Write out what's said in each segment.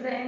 children.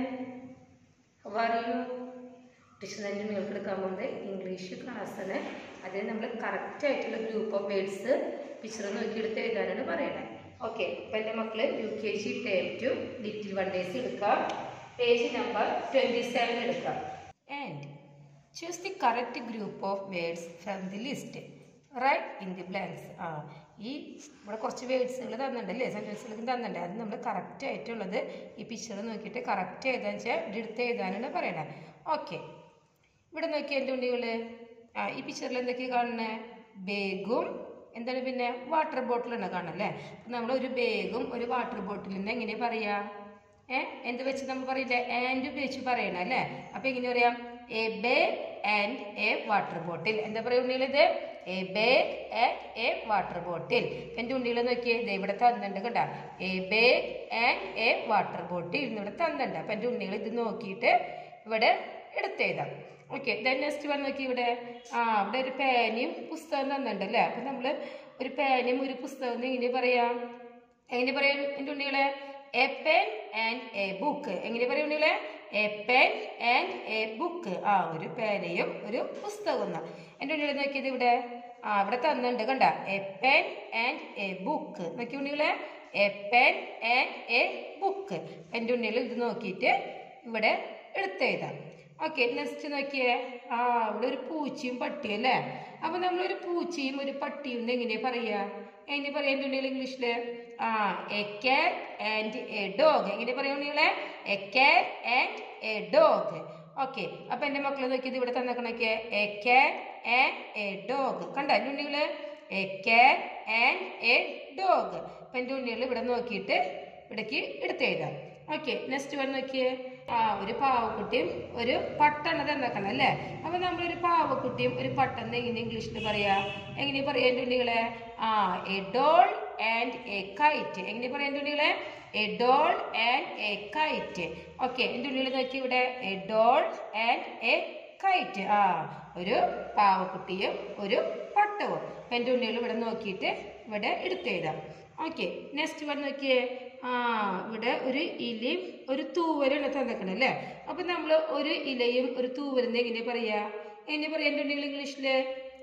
How are you? Teacher തന്നെ നിങ്ങൾക്ക് എടുക്കാൻ പോകുന്നത് ഇംഗ്ലീഷ് ക്ലാസ്സിന് അതിൽ നമ്മൾ കറക്റ്റ് ആയിട്ടുള്ള ഗ്രൂപ്പ് ഓഫ് വേർഡ്സ് ടീച്ചർ നോക്കിയെടുത്ത് എഴുതാനാണ് പറയണത് ഓക്കെ അപ്പം എൻ്റെ മക്കൾ U K G term two little one days എടുക്കാം പേജ് നമ്പർ ട്വൻറ്റി സെവൻ എടുക്കാം and choose the correct group of words from the list write in the blanks ആ ഈ ഇവിടെ കുറച്ച് വേർഡ്സുകൾ തന്നിട്ടുണ്ടല്ലേ സെൻറ്റൻസുകൾ തന്നിട്ടുണ്ട് അത് നമ്മൾ കറക്റ്റ് ആയിട്ടുള്ളത് ഈ പിക്ചർ നോക്കിയിട്ട് കറക്റ്റ് എഴുതാന്ന് വെച്ചാൽ ഇവിടെ എടുത്ത് എഴുതാനാണ് പറയണത് ഓക്കെ ഇവിടെ നോക്കിയ എൻ്റെ ഉണ്ണികൾ ആ ഈ പിക്ചറിൽ എന്തൊക്കെയാണ് കാണുന്നത് ബാഗും എന്താണ് പിന്നെ വാട്ടർ ബോട്ടിലാണ് കാണല്ലേ നമ്മൾ ഒരു ബാഗും ഒരു വാട്ടർ ബോട്ടിലിൻ്റെ എങ്ങനെ പറയാ ഏ എന്ത് വെച്ച് നമ്മൾ പറയില്ലേ ആൻഡ് ഉപയോഗിച്ച് പറയണം അല്ലേ അപ്പം എങ്ങനെ പറയാം a bag and a water bottle എന്താ പറയുക ഉണ്ണികളിത് a bag and a water bottle എൻ്റെ ഉണ്ണികൾ നോക്കിയേ ഇത് ഇവിടെ തന്നിട്ടുണ്ട് കേട്ടോ a bag and a water bottle ഇവിടെ തന്നിട്ടുണ്ട് അപ്പം എൻ്റെ ഉണ്ണികൾ ഇത് നോക്കിയിട്ട് ഇവിടെ എടുത്തെഴുതാം ഓക്കെ ദെൻ നെക്സ്റ്റ് വൺ നോക്കി ഇവിടെ ആ ഇവിടെ ഒരു പേനയും പുസ്തകം തന്നിട്ടുണ്ട് അല്ലേ അപ്പം നമ്മൾ ഒരു പേനയും ഒരു പുസ്തകം എങ്ങനെ പറയാം എങ്ങനെ പറയാം എൻ്റെ ഉണ്ണികളെ a pen and a book എങ്ങനെ പറയും ഉണ്ണികളെ a pen and a book ആ ഒരു പേനയും ഒരു പുസ്തകവും എന്നാ എൻ്റെ ഉണ്ണികളെ നോക്കിയത് ഇവിടെ ആ ഇവിടെ തന്നിട്ടുണ്ട് കണ്ട a pen and a book നോക്കി ഉണ്ണികളെ a pen and a book എൻ്റെ ഉണ്ണികൾ ഇത് നോക്കിയിട്ട് ഇവിടെ എടുത്തെഴുതാം ഓക്കെ നെക്സ്റ്റ് നോക്കിയേ ആ ഇവിടെ ഒരു പൂച്ചയും പട്ടിയും അല്ലേ അപ്പൊ നമ്മളൊരു പൂച്ചയും ഒരു പട്ടിയും എങ്ങനെയാ പറയാ എങ്ങനെ പറയാ എൻ്റെ ഉണ്ണികൾ ഇംഗ്ലീഷില് ആ A cat and a dog എങ്ങനെ പറയാ ഉണ്ണികളെ a cat and a dog okay അപ്പൊ എൻ്റെ മക്കൾ നോക്കിയത് ഇവിടെ തന്നേക്കണൊക്കെ a cat and a dog കണ്ട എൻ്റെ ഉണ്ണികള് a cat and a dog അപ്പൊ എൻ്റെ ഉണ്ണികൾ ഇവിടെ നോക്കിയിട്ട് ഇവിടേക്ക് എടുത്തെഴുതാം ഓക്കെ നെക്സ്റ്റ് വൺ നോക്കിയേ ആ ഒരു പാവക്കുട്ടിയും ഒരു പട്ടണത് എന്താക്കണം അല്ലേ അപ്പൊ നമ്മളൊരു പാവക്കുട്ടിയും ഒരു പട്ടണം എങ്ങനെ ഇംഗ്ലീഷിൽ പറയാ എങ്ങനെ പറയാ എൻ്റെ ഉണ്ണികളെ ആ a doll and a kite എങ്ങനെ പറയാ എൻ്റെ ഉണ്ണികളെ a doll and a kite okay എൻ്റെ ഉണ്ണികൾ നോക്കി ഇവിടെ a doll and a kite ആ ഒരു പാവക്കുട്ടിയും ഒരു പട്ടവും അപ്പൊ എൻ്റെ ഉണ്ണികൾ ഇവിടെ നോക്കിയിട്ട് ഇവിടെ എടുത്തെഴുതാം ഓക്കെ നെക്സ്റ്റ് വൺ നോക്കിയേ ആ ഇവിടെ ഒരു ഇലയും ഒരു തൂവലാണ് തന്നേക്കണം അല്ലേ അപ്പൊ നമ്മൾ ഒരു ഇലയും ഒരു തൂവലും എങ്ങനെ പറയാ എങ്ങനെ പറയാ എന്തുണ്ടെങ്കിൽ ഇംഗ്ലീഷില്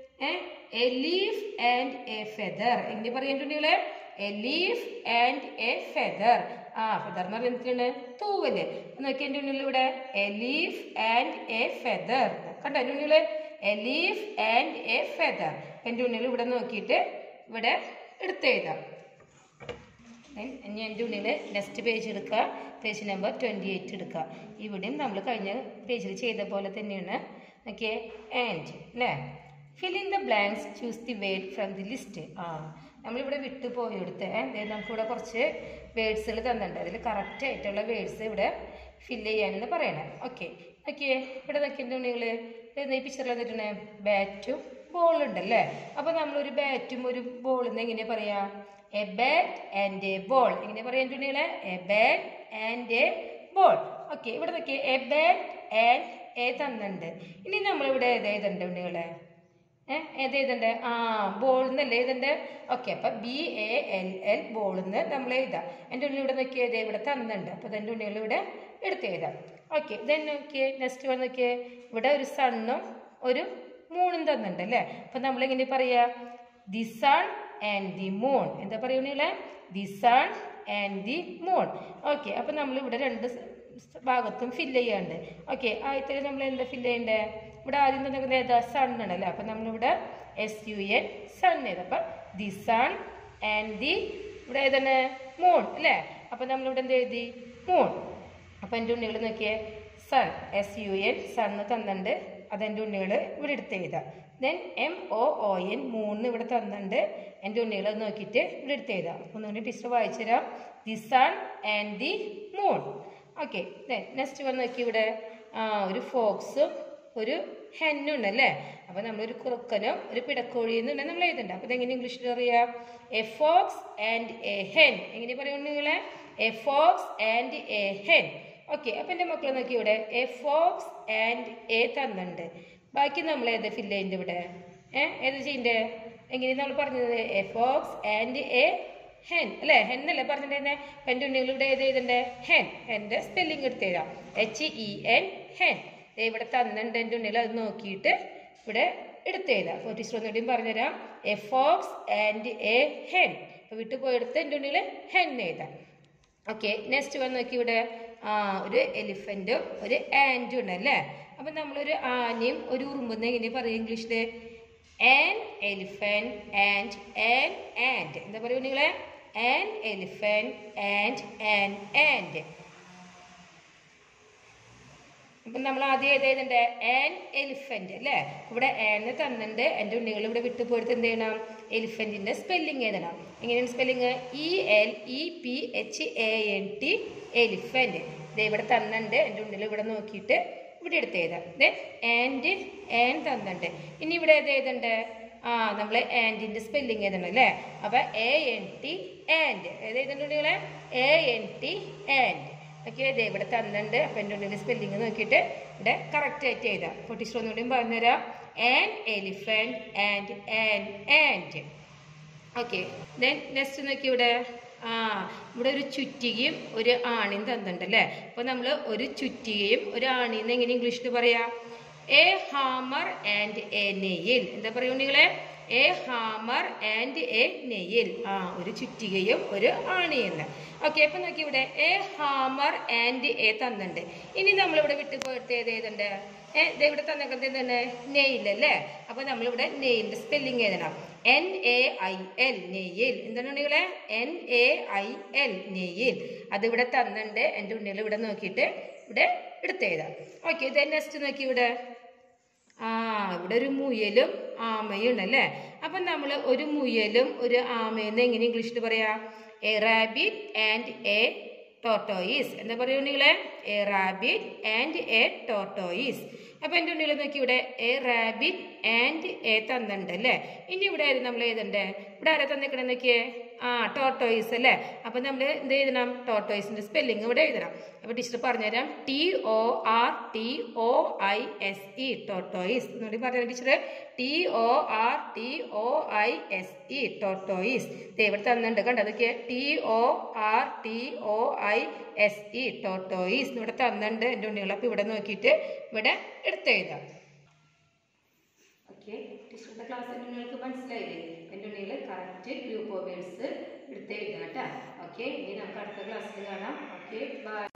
a leaf and a feather എങ്ങനെ പറയാ എന്തുണ്ടെങ്കിൽ a leaf and a feather ആ ഫെദർ എന്ന് പറയുന്നത് എന്താണ് തൂവല് നോക്കി എൻ്റെ ഉള്ളിൽ ഇവിടെ a leaf and a feather കണ്ടോ എൻ്റെ ഉള്ളിൽ a leaf and a feather എൻ്റെ ഉള്ളിൽ ഇവിടെ നോക്കിയിട്ട് ഇവിടെ എടുത്തെഴുതാം ഇനി എൻ്റെ ഉള്ളിൽ നെക്സ്റ്റ് പേജ് എടുക്കുക പേജ് നമ്പർ ട്വൻറ്റി എയ്റ്റ് എടുക്കുക ഇവിടെയും നമ്മൾ കഴിഞ്ഞ പേജിൽ ചെയ്ത പോലെ തന്നെയാണ് ഓക്കെ ആൻഡ് അല്ലേ fill in the blanks choose the word from the list ആ നമ്മളിവിടെ വിട്ടു പോയെടുത്ത് നമുക്കിവിടെ കുറച്ച് വേർഡ്സുകൾ തന്നിട്ടുണ്ട് അതിൽ കറക്റ്റ് ആയിട്ടുള്ള വേർഡ്സ് ഇവിടെ ഫില്ല് ചെയ്യാനെന്ന് പറയണേ ഓക്കെ ഓക്കെ ഇവിടെ നോക്കിൻ്റെ ഉണ്ണികൾ ഈ പിക്ചറിൽ തന്നിട്ടുണ്ട് ബാറ്റും ബോളും ഉണ്ടല്ലേ അപ്പോൾ നമ്മളൊരു ബാറ്റും ഒരു ബോളും എന്ന് എങ്ങനെയാണ് പറയാ a bat and a ball എങ്ങനെ പറയാൻ ഉണ്ണികളെ a bat and a ball okay ഇവിടെ നോക്കിയേ എ ബാറ്റ് ആൻഡ് എ തന്നുണ്ട് ഇനി നമ്മളിവിടെ ഏത് എഴുതണ്ട ഉണ്ണികളെ ഏഹ് ഏത് എഴുതണ്ട് ആ ബോൾ എന്നല്ലേ എഴുതണ്ട് ഓക്കെ അപ്പൊ B A L L ball എന്ന് നമ്മൾ എഴുതാം എൻ്റെ ഉള്ളിൽ ഇവിടെ നോക്കിയത് ഇവിടെ തന്നുണ്ട് അപ്പൊ എൻ്റെ ഉണ്ണികൾ ഇവിടെ എടുത്ത് എഴുതാം ഓക്കെ ദെൻ നോക്കിയേ നെക്സ്റ്റ് വൺ നോക്കിയേ ഇവിടെ ഒരു സണ്ണും ഒരു മൂണും തന്നുണ്ട് അല്ലേ അപ്പൊ നമ്മൾ എങ്ങനെ പറയാ the sun and the moon എന്താ പറയുക the sun and the moon okay അപ്പം നമ്മൾ ഇവിടെ രണ്ട് ഭാഗത്തും ഫില്ല് ചെയ്യാണ്ട് ഓക്കെ ആദ്യത്തിൽ നമ്മൾ എന്താ ഫില്ല് ചെയ്യണ്ടേ ഇവിടെ ആദ്യം തന്നെ ഏതാ സൺ ആണല്ലേ അപ്പം നമ്മളിവിടെ എസ് യു എൻ സൺ ചെയ്ത് അപ്പം ദി സൺ ആൻഡ് ദി ഇവിടെ ഏതാണ് മൂൺ അല്ലേ അപ്പം നമ്മളിവിടെ എന്ത് എഴുതി മൂൺ അപ്പം എൻ്റെ ഉണ്ണികൾ നോക്കിയേ sun S U N sun തന്നിട്ടുണ്ട് അതെൻ്റെ ഉണ്ണികൾ ഇവിടെ എടുത്ത് എഴുതാം then M O O N moon ഇവിടെ തന്നിട്ടുണ്ട് എൻ്റെ ഉണ്ണികൾ നോക്കിയിട്ട് ഇവിടെ എടുത്ത് എഴുതാം അപ്പം ഒന്നുകൂടി ടീച്ചർ വായിച്ചു തരാം the sun and the moon okay then next വന്ന് നോക്കി ഇവിടെ ആ ഒരു ഫോക്സും ഒരു ഹെന്നും ഉണ്ടല്ലേ അപ്പം നമ്മളൊരു കുറുക്കനും ഒരു പിടക്കോഴി എന്നുണ്ട് നമ്മൾ എഴുതണ്ട അപ്പം ഇതെങ്ങനെ ഇംഗ്ലീഷിൽ അറിയാം a fox and a hen എങ്ങനെ പറയും നിങ്ങളെ a fox and a hen okay അപ്പം എൻ്റെ മക്കളെ നോക്കി ഇവിടെ എ ഫോക്സ് ആൻഡ് എ തന്നുണ്ട് ബാക്കി നമ്മൾ ഏത് ഫില്ല് ചെയ്യുന്നുണ്ട് ഇവിടെ ഏ ഏത് ചെയ്യണ്ടേ എങ്ങനെ നമ്മൾ പറഞ്ഞത് a fox and a hen അല്ലേ ഹെൻ അല്ലേ പറഞ്ഞിട്ടുണ്ടായിരുന്നെ എൻ്റെ ഉണ്ണികൾ ഇവിടെ ഏത് എഴുതണ്ടേ ഹെൻ എൻ്റെ സ്പെല്ലിംഗ് എടുത്ത് എഴുതാം എച്ച് ഇ എൻ ഹെൻ ദേ ഇവിടെ തന്നിട്ടുണ്ട് എൻ്റെ ഉണ്ണികൾ അത് നോക്കിയിട്ട് ഇവിടെ എടുത്ത് എഴുതാം അപ്പോൾ ടീച്ചർ ഒന്നുകൂടിയും പറഞ്ഞുതരാം a fox and a hen അപ്പോൾ വീട്ടിൽ പോയെടുത്ത് എൻ്റെ ഉണ്ണിൽ ഹെൻ എഴുതാം ഓക്കെ നെക്സ്റ്റ് വന്ന് നോക്കി ഇവിടെ ആ ഒരു എലിഫൻറ്റും ഒരു ആൻറ്റും ഉണ്ട് അല്ലേ അപ്പം നമ്മളൊരു ആനയും ഒരു ഉറുമ്പെന്ന് എങ്ങനെ പറയും ഇംഗ്ലീഷിൽ an elephant and an ant എന്താ പറയുക നിങ്ങളെ an elephant and an ant അപ്പം നമ്മൾ ആദ്യം ഏത് എഴുതണ്ടേ ആൻ എലിഫന്റ് അല്ലേ ഇവിടെ ആന്ന് തന്നിട്ടുണ്ട് എൻ്റെ ഉണ്ണികൾ ഇവിടെ വിട്ടു പോയിട്ട് എന്ത് ചെയ്യണം എലിഫന്റിന്റെ സ്പെല്ലിംഗ് എഴുതണം എങ്ങനെയാണ് spelling E L E P H A N T elephant ഇത് ഇവിടെ തന്നിട്ടുണ്ട് എൻ്റെ ഉണ്ണിൽ ഇവിടെ നോക്കിയിട്ട് ഇവിടെ എടുത്ത് എഴുതാം ഇത് ആൻഡ് ആൻ തന്നിട്ടുണ്ട് ഇനി ഇവിടെ ഏത് എഴുതണ്ടേ ആ നമ്മൾ ആൻഡിന്റെ സ്പെല്ലിംഗ് എഴുതണം അല്ലേ അപ്പൊ എ എൻ ടി ആൻഡ് ഏത് എഴുതണ്ടുണ്ടെങ്കില് A N T ant okay ഇതേ ഇവിടെ തന്നിട്ടുണ്ട് അപ്പം എൻ്റെ ഉള്ളിൽ സ്പെല്ലിങ് നോക്കിയിട്ട് ഇവിടെ കറക്റ്റ് ആയിട്ട് എഴുതാം അപ്പോൾ ടീച്ചർ ഒന്നുകൂടിയും പറഞ്ഞുതരാം an elephant and an ant okay then next നോക്കി ഇവിടെ ആ ഇവിടെ ഒരു ചുറ്റികയും ഒരു ആണിയും തന്നിട്ടുണ്ട് അല്ലേ അപ്പോൾ നമ്മൾ ഒരു ചുറ്റികയും ഒരു ആണിന്ന് എങ്ങനെ ഇംഗ്ലീഷിൽ പറയാം a hammer and a nail എന്താ പറയുക നിങ്ങളെ a hammer and a nail ആ ഒരു ചുറ്റികയും ഒരു ആണിയെന്ന് ഓക്കെ അപ്പൊ നോക്കി ഇവിടെ എ ഹാമർ ആൻഡ് എ തന്നിട്ടുണ്ട് ഇനി നമ്മളിവിടെ വിട്ടു പോയിട്ട് ഏത് എഴുതണ്ട് ഏ ദേ ഇവിടെ തന്നേക്കുന്നത് എന്താണ് നെയിൽ അല്ലേ അപ്പൊ നമ്മളിവിടെ നെയിലിന്റെ സ്പെല്ലിംഗ് എഴുതണം N A I L nail എന്താണ് ഉണ്ണികളെ N A I L nail അതിവിടെ തന്നിട്ടുണ്ട് എൻ്റെ ഉണ്ണികൾ ഇവിടെ നോക്കിയിട്ട് ഇവിടെ എടുത്തെഴുതാം ഓക്കെ ഇത് നെക്സ്റ്റ് നോക്കി ഇവിടെ ആ ഇവിടെ ഒരു മുയലും ആമയും ഉണ്ടല്ലേ അപ്പം നമ്മൾ ഒരു മുയലും ഒരു ആമയെന്ന് എങ്ങനെ ഇംഗ്ലീഷിൽ പറയാ a rabbit and a tortoise എന്താ പറയുക നിങ്ങളെ a rabbit and a tortoise അപ്പം എൻ്റെ ഉണ്ണികൾ നോക്കി ഇവിടെ എ റാബിറ്റ് ആൻഡ് എ തന്നിട്ടുണ്ട് അല്ലേ ഇനി ഇവിടെ ആയിരുന്നു നമ്മൾ എഴുതണ്ടേ ഇവിടെ ആരാ തന്നിക്കണേ നോക്കിയേ ആ ടോട്ടോയിസ് അല്ലേ അപ്പം നമ്മൾ എന്ത് എഴുതണം ടോട്ടോയിസിന്റെ സ്പെല്ലിംഗ് ഇവിടെ എഴുതണം അപ്പോൾ ടീച്ചർ പറഞ്ഞുതരാം T O R T O I S E tortoise എന്നോട് പറഞ്ഞു teacher T O R T O I S E tortoise ദേ ഇവിടെ തന്നിട്ടുണ്ട് കണ്ടോ അതൊക്കെ T O R T O I S E tortoise ഇവിടെ തന്നിട്ടുണ്ട് എൻ്റെ ഉണ്ണികൾ അപ്പോൾ ഇവിടെ നോക്കിയിട്ട് ഇവിടെ എടുത്തെഴുതാം ഓക്കെ ടീച്ചറുടെ ക്ലാസ്സിൽ നിങ്ങൾക്ക് മനസ്സിലായില്ലേ എൻ്റെ ഉണ്ണികൾ കറക്റ്റ് ഗ്രൂപ്പ് ഓഫ് വേർഡ്സ് എടുത്ത് എഴുതാം കേട്ടോ ഓക്കെ ഇനി നമുക്ക് അടുത്ത ക്ലാസ്സിൽ കാണാം ഓക്കെ ബൈ